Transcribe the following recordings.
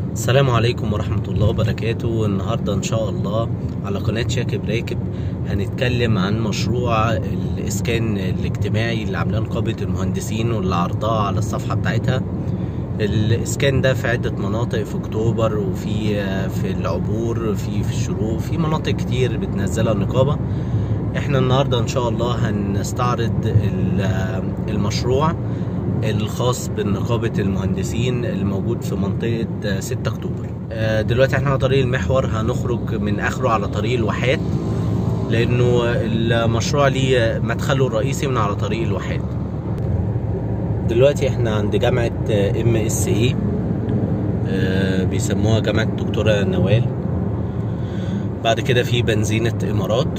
السلام عليكم ورحمة الله وبركاته النهاردة إن شاء الله على قناة شاكب راكب هنتكلم عن مشروع الإسكان الاجتماعي اللي عاملاه نقابة المهندسين واللي عرضها على الصفحة بتاعتها الإسكان ده في عدة مناطق في أكتوبر وفي في العبور في في الشروق في مناطق كتير بتنزلها النقابة احنا النهاردة إن شاء الله هنستعرض المشروع الخاص بنقابة المهندسين الموجود في منطقة 6 أكتوبر دلوقتي احنا على طريق المحور هنخرج من آخره على طريق الواحات لأنه المشروع ليه مدخله الرئيسي من على طريق الواحات دلوقتي احنا عند جامعة ام اس اي بيسموها جامعة الدكتورة نوال بعد كده في بنزينة امارات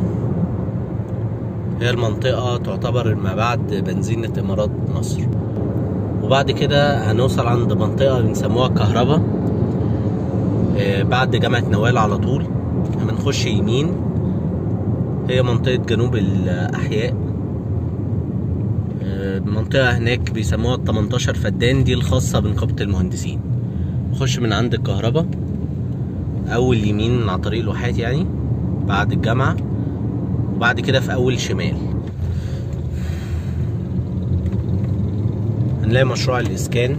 هي المنطقة تعتبر ما بعد بنزينة إمارات مصر وبعد كده هنوصل عند منطقة بنسموها الكهرباء بعد جامعة نوال على طول هنخش يمين هي منطقة جنوب الأحياء المنطقة هناك بيسموها ال 18 فدان دي الخاصة بنقابة المهندسين نخش من عند الكهرباء أول يمين على طريق الواحات يعني بعد الجامعة وبعد كده في اول شمال هنلاقي مشروع الاسكان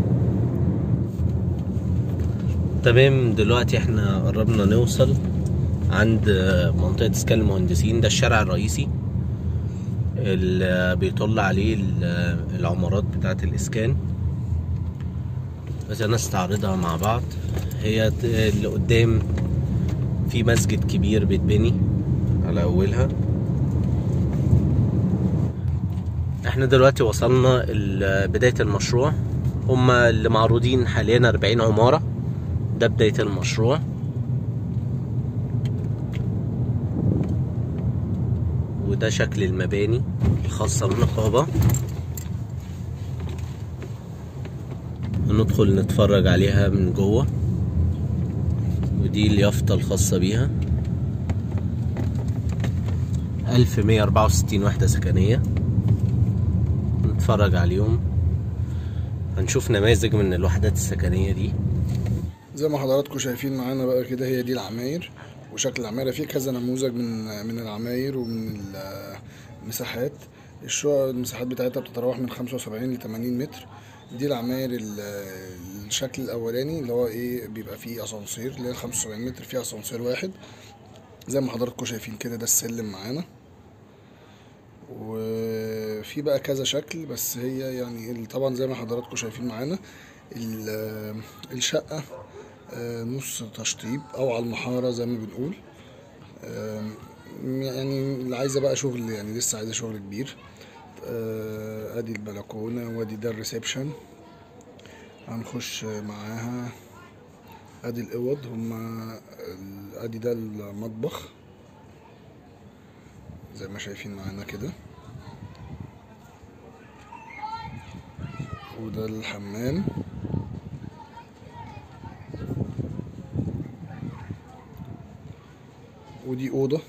تمام دلوقتي احنا قربنا نوصل عند منطقة اسكان المهندسين ده الشارع الرئيسي اللي بيطل عليه العمارات بتاعة الاسكان بس نستعرضها مع بعض هي اللي قدام في مسجد كبير بيتبني على اولها احنا دلوقتي وصلنا لبداية المشروع هما اللي معروضين حاليا 40 عمارة ده بداية المشروع وده شكل المباني الخاصة بالنقابة ندخل نتفرج عليها من جوه ودي اليافطة الخاصة بيها 1164 وحدة سكنية نتفرج عليهم هنشوف نماذج من الوحدات السكنية دي زي ما حضراتكم شايفين معانا بقى كده هي دي العماير وشكل العماير فيه كذا نموذج من من العماير ومن المساحات الشقق المساحات بتاعتها بتتراوح من 75 ل 80 متر دي العماير الشكل الاولاني اللي هو ايه بيبقى فيه اسانسير اللي هي 75 متر فيه اسانسير واحد زي ما حضراتكم شايفين كده ده السلم معانا وفي بقى كذا شكل بس هي يعني طبعا زي ما حضراتكم شايفين معانا الشقة نص تشطيب او على المحارة زي ما بنقول يعني اللي عايزة بقى شغل يعني لسه عايزة شغل كبير ادي البلكونة وادي ده الريسبشن هنخش معاها ادي الاوض هما ادي ده المطبخ زي ما شايفين معانا كده وده الحمام ودي اوضه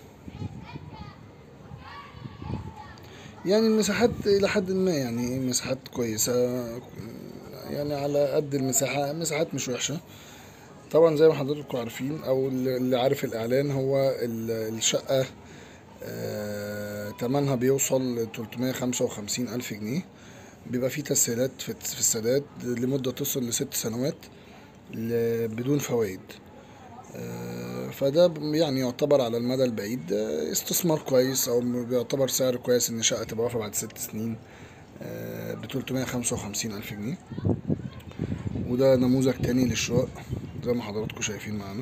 يعني المساحات الى حد ما يعني مساحات كويسه يعني على قد المساحه مساحات مش وحشه طبعا زي ما حضراتكم عارفين او اللي عارف الاعلان هو الشقه آه، تمنها بيوصل ل 355 ألف جنيه بيبقى فيه تسهيلات في السداد لمدة تصل لست سنوات بدون فوائد آه، فده يعني يعتبر على المدى البعيد استثمار كويس أو بيعتبر سعر كويس إن شقة تبقى واقفة بعد ست سنين ب 355 ألف جنيه وده نموذج تاني للشقق زي ما حضراتكم شايفين معانا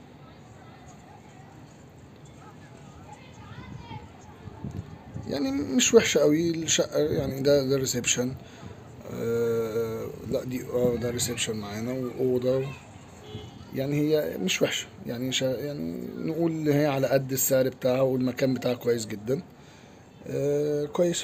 يعني مش وحشة قوي الشقة يعني ده ده ريسبشن آه لا دي اه ده ريسبشن معانا وأوضة يعني هي مش وحشة يعني شا يعني نقول إن هي على قد السعر بتاعها والمكان بتاعها كويس جدا آه كويسة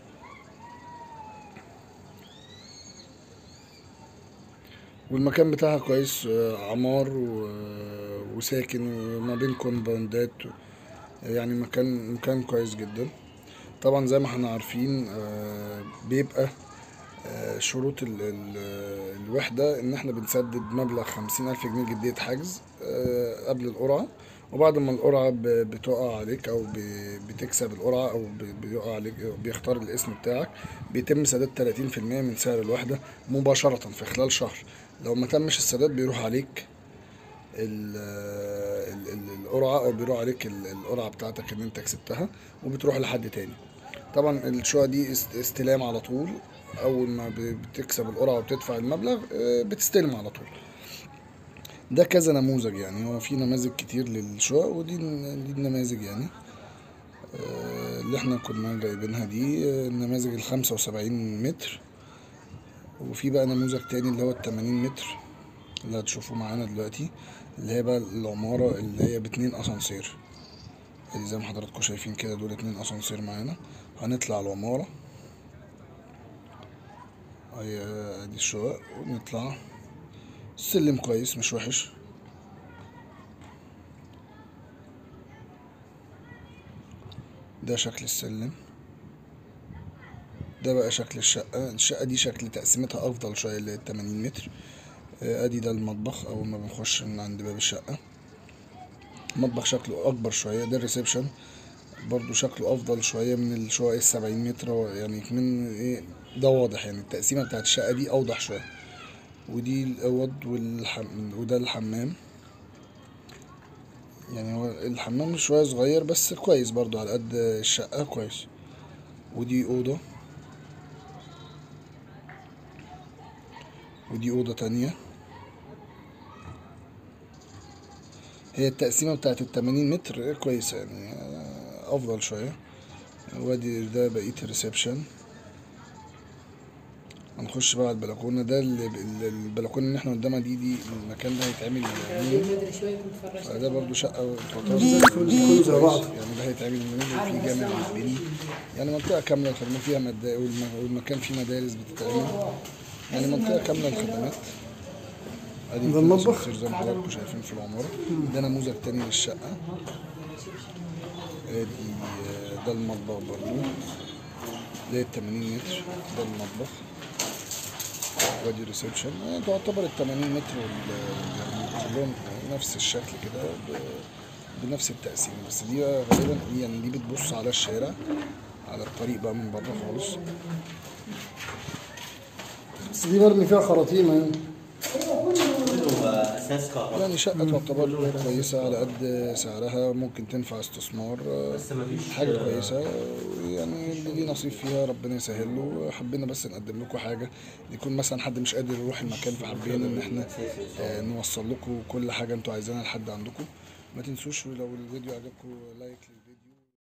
والمكان بتاعها كويس آه عمار وساكن وما بين كومباوندات يعني مكان مكان كويس جدا طبعا زي ما احنا عارفين آه، بيبقى آه، شروط ال ال الوحدة إن إحنا بنسدد مبلغ خمسين ألف جنيه جدية حجز آه، قبل القرعة وبعد ما القرعة ب- بتقع عليك أو ب- بتكسب القرعة أو ب- بيقع عليك بيختار الاسم بتاعك بيتم سداد تلاتين في المية من سعر الوحدة مباشرة في خلال شهر لو ما تمش السداد بيروح عليك ال- ال- ال- القرعة أو بيروح عليك ال- القرعة بتاعتك إن أنت كسبتها وبتروح لحد تاني طبعا الشقة دي است- استلام على طول أول ما ب- بتكسب القرعة وبتدفع المبلغ آه، بتستلم على طول ده كذا نموذج يعني هو في نماذج كتير للشقق ودي ال- دي النماذج يعني آه، اللي احنا كنا جايبينها دي آه، النماذج الخمسة وسبعين متر وفي بقى نموذج تاني اللي هو التمانين متر اللي هتشوفوه معانا دلوقتي اللي هي بقى العمارة اللي هي باتنين أسانسير ادي زي ما حضراتكم شايفين كده دول اتنين أسانسير معانا هنطلع العمارة أي ادي الشقق ونطلع السلم كويس مش وحش ده شكل السلم ده بقى شكل الشقة الشقة دي شكل تقسيمتها أفضل شوية اللي هي التمانين متر آه، ادي ده المطبخ اول ما بنخش من عند باب الشقة المطبخ شكله اكبر شوية ده الريسبشن برضو شكله افضل شوية من الشقق السبعين متر يعني من ايه ده واضح يعني التقسيمة بتاعت الشقة دي اوضح شوية ودي الاوض والحم... وده الحمام يعني هو الحمام شوية صغير بس كويس برضو على قد الشقة كويس ودي أوضة ودي أوضة تانية هي التقسيمة بتاعت التمانين متر كويسة يعني آه، أفضل شوية وادي ده بقية الريسبشن هنخش بقى على البلكونة ده اللي- اللي- البلكونة اللي احنا قدامها دي دي المكان ده هيتعمل ميني بدري شويه كنت فرشت ده برضو شقة تعتبر دي كله زي بعض. يعني ده هيتعمل ميني وفي جامع بيتبني يعني منطقة كاملة الخدمات فيها مدا والم- والمكان فيه مدارس بتتعمل يعني منطقة كاملة الخدمات ادي ده المطبخ؟ الأسانسير زي ما حضراتكم شايفين في العمارة ده نموذج تاني للشقة ادي آه، ده المطبخ برضو ده ال 80 متر ده المطبخ وادي ريسبشن يعني تعتبر ال 80 متر وال يعني كلهم نفس الشكل كده ب- بنفس التقسيم بس دي بقى غالبا يعني دي بتبص على الشارع على الطريق بقى من بره خالص بس دي برمي فيها خراطيم يعني كله اساس كهرباء يعني شقة تعتبر كويسة على قد سعرها ممكن تنفع استثمار بس مفيش حاجة كويسة يعني اللي ليه نصيب فيها ربنا يسهل له حبينا بس نقدم لكم حاجة يكون مثلا حد مش قادر يروح المكان فحبينا ان احنا آه، نوصل لكم كل حاجة انتوا عايزينها لحد عندكم ما تنسوش لو الفيديو عجبكم لايك